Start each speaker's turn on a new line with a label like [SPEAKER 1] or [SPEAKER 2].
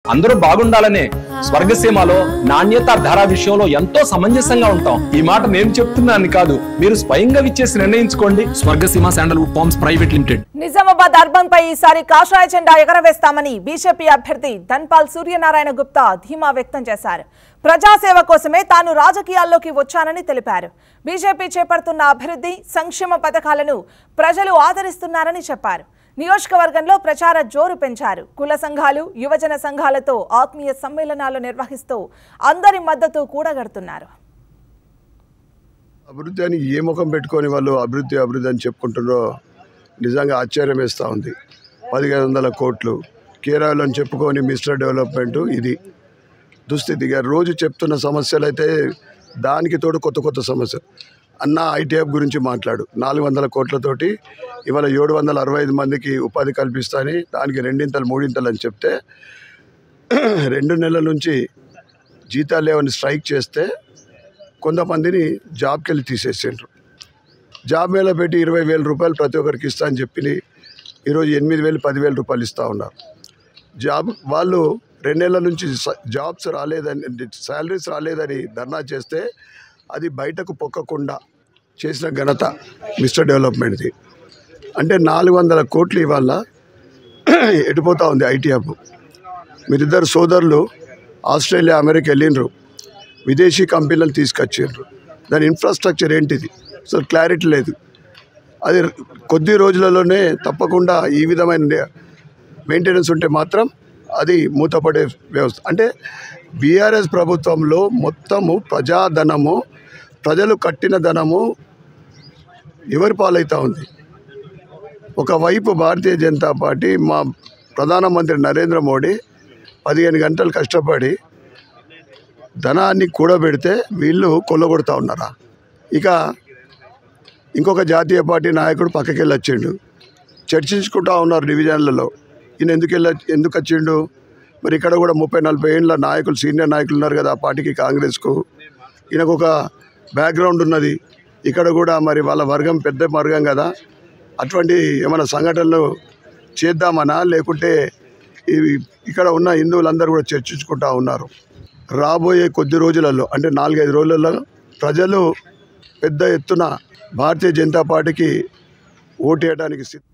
[SPEAKER 1] అందరూ బాగుండాలనే స్వర్గసీమలో నాణ్యత ధర విషయంలో ఎంతో సమంజసంగా ఉంటాం ఈ మాట నేను చెప్తున్నాను కాదు మీరు స్వయంగా విచ్చేసి నిర్ణయించుకోండి Swargaseema sandalwood farms private limited
[SPEAKER 2] Nizamabad urban పై ఈసారి కాషాయ జెండా ఎగరవేస్తామని బీజేపీ అభ్యర్థి ధన్పాల్ సూర్యనారాయణ గుప్తా ధీమా వ్యక్తం చేశారు ప్రజాసేవ కోసమే తాను రాజకీయాల్లోకి వచ్చానని తెలిపారు బీజేపీ చేపడుతున్న అభివృద్ధి సంక్షేమ పథకాలను ప్రజలు ఆదరిస్తున్నారని చెప్పారు నియోజకవర్గంలో ప్రచార జోరు పెంచారు కుల సంఘాలు యువజన సంఘాలతో ఆత్మీయ సమ్మేళనాలు నిర్వహిస్తూ అందరి మద్దతు కూడగడుతున్నారు
[SPEAKER 3] అభివృద్ధి అని ఏ ముఖం పెట్టుకొని వాళ్ళు అభివృద్ధి అభివృద్ధి అని చెప్పుకుంటున్నారో నిజంగా ఆశ్చర్యం వేస్తూ ఉంది పదిహేను వందల కోట్లు కేరళలో అని చెప్పుకొని మిస్టర్ డెవలప్మెంట్ ఇది దుస్థితిగా రోజు చెప్తున్న సమస్యలు అయితే దానికి తోడు కొత్త కొత్త సమస్యలు అన్న ఐటీఎఫ్ గురించి మాట్లాడు నాలుగు వందల కోట్లతోటి ఇవాళ ఏడు వందల అరవై ఐదు మందికి ఉపాధి కల్పిస్తాని దానికి రెండింతలు మూడింతలు అని చెప్తే రెండు నెలల నుంచి జీతాలు లేవని స్ట్రైక్ చేస్తే కొంతమందిని జాబ్కి వెళ్ళి తీసేసిండ్రు జాబ్ మేళ పెట్టి ఇరవై వేల రూపాయలు ప్రతి ఒక్కరికి ఇస్తా అని చెప్పి ఈరోజు ఎనిమిది వేలు పదివేల రూపాయలు ఇస్తూ ఉన్నారు జాబ్ వాళ్ళు రెండేళ్ల నుంచి స- జాబ్స్ రాలేదని శాలరీస్ రాలేదని ధర్నా చేస్తే అది బయటకు పొక్కకుండా చేసిన ఘనత మిస్టర్ డెవలప్మెంట్ది అంటే నాలుగు వందల కోట్లు ఇవాళ ఎటుపోతూ ఉంది ఐటీ హబ్ మీరిద్దరు సోదరులు ఆస్ట్రేలియా అమెరికా వెళ్ళిండ్రు విదేశీ కంపెనీలను తీసుకొచ్చిండ్రు దాని ఇన్ఫ్రాస్ట్రక్చర్ ఏంటిది అసలు క్లారిటీ లేదు అది కొద్ది రోజులలోనే తప్పకుండా ఈ విధమైన మెయింటెనెన్స్ ఉంటే మాత్రం అది మూతపడే వ్యవస్థ అంటే బీఆర్ఎస్ ప్రభుత్వంలో మొత్తము ప్రజాధనము ప్రజలు కట్టిన ధనము ఎవరి పాలవుతూ ఉంది ఒకవైపు భారతీయ జనతా పార్టీ మా ప్రధానమంత్రి నరేంద్ర మోడీ పదిహేను గంటలు కష్టపడి ధనాన్ని కూడబెడితే వీళ్ళు కొల్లగొడతా ఉన్నారా ఇక ఇంకొక జాతీయ పార్టీ నాయకుడు పక్కకి వెళ్ళి వచ్చిండు చర్చించుకుంటా ఉన్నారు డివిజన్లలో ఈయన ఎందుకు వెళ్ళ ఎందుకు వచ్చిండు మరి ఇక్కడ కూడా ముప్పై నలభై ఏళ్ళ నాయకులు సీనియర్ నాయకులు ఉన్నారు కదా ఆ పార్టీకి కాంగ్రెస్కు ఈయనకు ఒక బ్యాక్గ్రౌండ్ ఉన్నది ఇక్కడ కూడా మరి వాళ్ళ వర్గం పెద్ద వర్గం కదా అటువంటి ఏమైనా సంఘటనలు చేద్దామనా లేకుంటే ఇవి ఇక్కడ ఉన్న హిందువులందరూ కూడా చర్చించుకుంటా ఉన్నారు రాబోయే కొద్ది రోజులలో అంటే నాలుగైదు రోజులలో ప్రజలు పెద్ద ఎత్తున భారతీయ జనతా పార్టీకి ఓటేయడానికి సిద్ధ